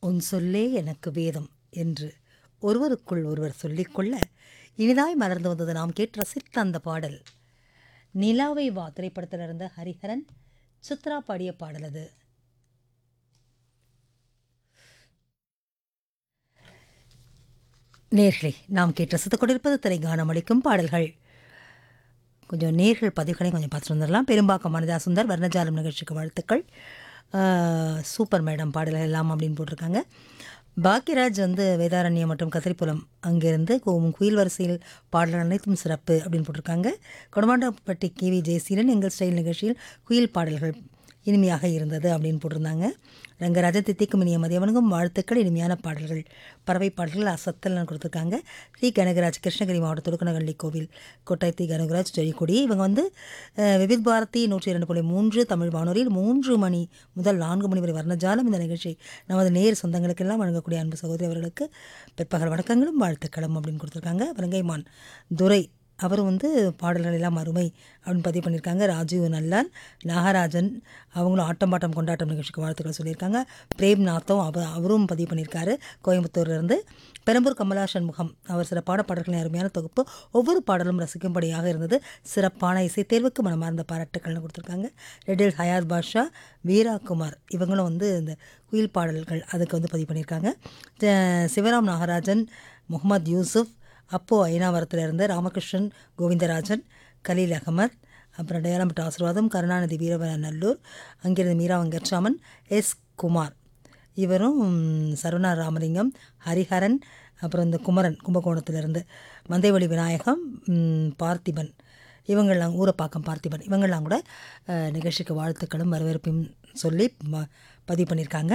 உன் சொல்லே எனக்கு வேதம் என்று ஒருவருக்குள் ஒருவர் சொல்லிக்கொள்ள இனிதாய் மலர்ந்து வந்தது நாம் கேட்டு ரசித்த அந்த பாடல் நிலாவை வா திரைப்படத்தில் இருந்த ஹரிஹரன் சித்ரா பாடிய பாடல் அது நேர்களே நாம் கேட்டு ரசித்துக் கொண்டிருப்பது திரை கானம் அளிக்கும் பாடல்கள் கொஞ்சம் நேர்கள் பதிவுகளையும் கொஞ்சம் பார்த்துட்டு வந்துடலாம் பெரும்பாக்கம் மனிதா சுந்தர் வர்ணஜாலம் நிகழ்ச்சிக்கு வாழ்த்துக்கள் ஆஹ், சூப்பர் மேடம் பாடல்கள் எல்லாம் அப்படின்னு போட்டிருக்காங்க பாக்கியராஜ் வந்து வேதாரண்யம் மற்றும் கத்திரிப்புலம் அங்கிருந்து கு- குயில் வரிசையில் பாடல்கள் அனைத்தும் சிறப்பு அப்படின்னு போட்டிருக்காங்க கொடமாண்டப்பட்டி கேவி ஜெயசீலன் எங்கள் ஸ்டைல் நிகழ்ச்சியில் குயில் பாடல்கள் இனிமையாக இருந்தது அப்படின்னு போட்டிருந்தாங்க ரங்கராஜன் தித்திக்கும் இனிய மதியவனுக்கும் வாழ்த்துக்கள் இனிமையான பாடல்கள் பறவை பாடல்கள் அசத்தல்னு கொடுத்துருக்காங்க தி கனகராஜ் கிருஷ்ணகிரி மாவட்ட துடுக்கனகள்ளி கோவில் கோட்டை தி கனகராஜ் ஜெயக்கொடி இவங்க வந்து அஹ், விவித் பாரதி நூற்றி இரண்டு புள்ளி மூன்று தமிழ் வானொலியில் மூன்று மணி முதல் நான்கு மணி வரை வர்ணஜாலம் இந்த நிகழ்ச்சி நமது நேர் சொந்தங்களுக்கெல்லாம் வழங்கக்கூடிய அன்பு சகோதரி அவர்களுக்கு பிற்பகல் வணக்கங்களும் வாழ்த்துக்களும் அப்படின்னு கொடுத்துருக்காங்க வலங்கைமான் துரை அவர் வந்து பாடல்கள் எல்லாம் அருமை அப்படின்னு பதிவு பண்ணியிருக்காங்க ராஜீவ் நல்லான் நாகராஜன் அவங்களும் ஆட்டம் பாட்டம் கொண்டாட்டம் நிகழ்ச்சிக்கு வாழ்த்துக்கள் சொல்லியிருக்காங்க பிரேம் நாத்தும் அவ அவரும் பதிவு பண்ணியிருக்காரு கோயம்புத்தூர்லேருந்து பெரம்பூர் கமலா சண்முகம் அவர் சிறப்பான பாடல்களின் அருமையான தொகுப்பு ஒவ்வொரு பாடலும் ரசிக்கும்படியாக இருந்தது சிறப்பான இசைத்தேர்வுக்கு மனமார்ந்த பாராட்டுக்கள்னு கொடுத்துருக்காங்க ரெட்டில் ஹயாத் பாஷா வீராகுமார் இவங்களும் வந்து இந்த குயில் பாடல்கள் அதுக்கு வந்து பதிவு பண்ணியிருக்காங்க ஜ- சிவராம் நாகராஜன் முகமது யூசுப் அப்போ ஐநாவரத்தில் இருந்த ராமகிருஷ்ணன் கோவிந்தராஜன் கலீல் அகமத் அப்புறம் டயாலம்பட்டு ஆசீர்வாதம் கருணாநிதி வீரவநல்லூர் அங்கிருந்து மீரா வெங்கட்ராமன் எஸ் குமார் இவரும் சரவணா ராமலிங்கம் ஹரிஹரன் அப்புறம் இந்த குமரன் கும்பகோணத்திலிருந்து மந்தைவழி விநாயகம் ம், பார்த்திபன் இவங்கெல்லாம் ஊரப்பாக்கம் பார்த்திபன் இவங்கெல்லாம் கூட அஹ், நிகழ்ச்சிக்கு வாழ்த்துக்களும் வரவேற்பையும் சொல்லி ம- பதிவு பண்ணியிருக்காங்க